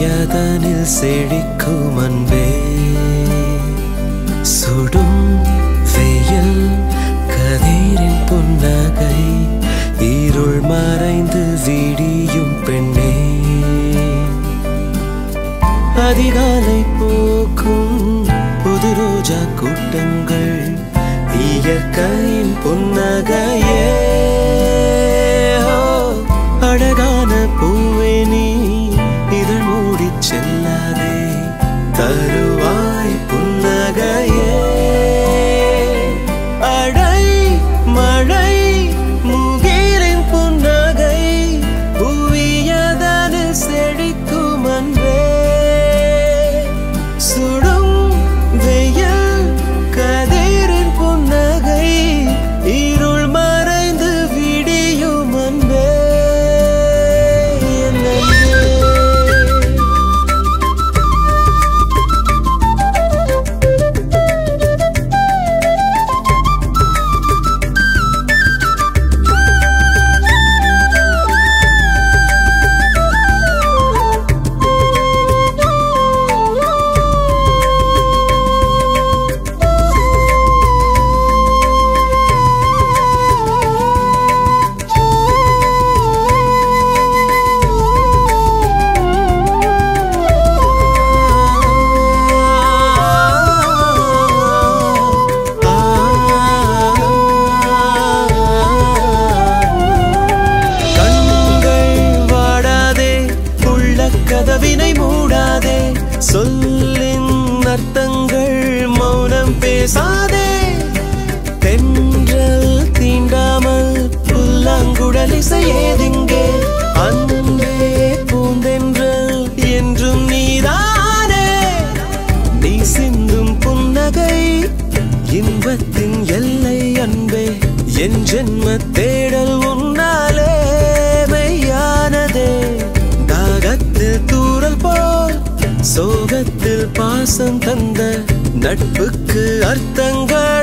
புவியதனில் செழிக்கும் அன்பே சுடும் வெயில் கதிரின் புன்னகை இருள் மறைந்து விடியும் பெண்ணே அதிகாலை போக்கும் புது ரோஜா கூட்டங்கள் இயற்கையின் புன்னகையே ஓ, அழகான பூவே நீ இதழ் மூடிச் செல்லாதே தருவாய் புன்னகையே அடை மழை முகிலின் புன்னகை புவியதனில் செழிக்கும் அன்பே சுடும் வெயில் கதிரின் புன்னகை இருள் மறைந்து விடியும் அன்பே என் அன்பே. கண்கள் வாடாதே உள்ள கதவினை மூடாதே சொல்லின் அர்த்தங்கள் மௌனம் பேசாதே தென்றல் தீண்டாமல் புல்லாங்குழல் இசையேதிங்கே அன்பே பூந்தென்றல் என்றும் நீதானே நீ சிந்தும் புன்னகை இன்பத்தின் எல்லை அன்பே என் ஜென்ம தேடல் உன்னாலே மெய்யானதே தாகத்தில் தூறல் போல் சோகத்தில் பாசம் தந்த நட்புக்கு அர்த்தங்கள்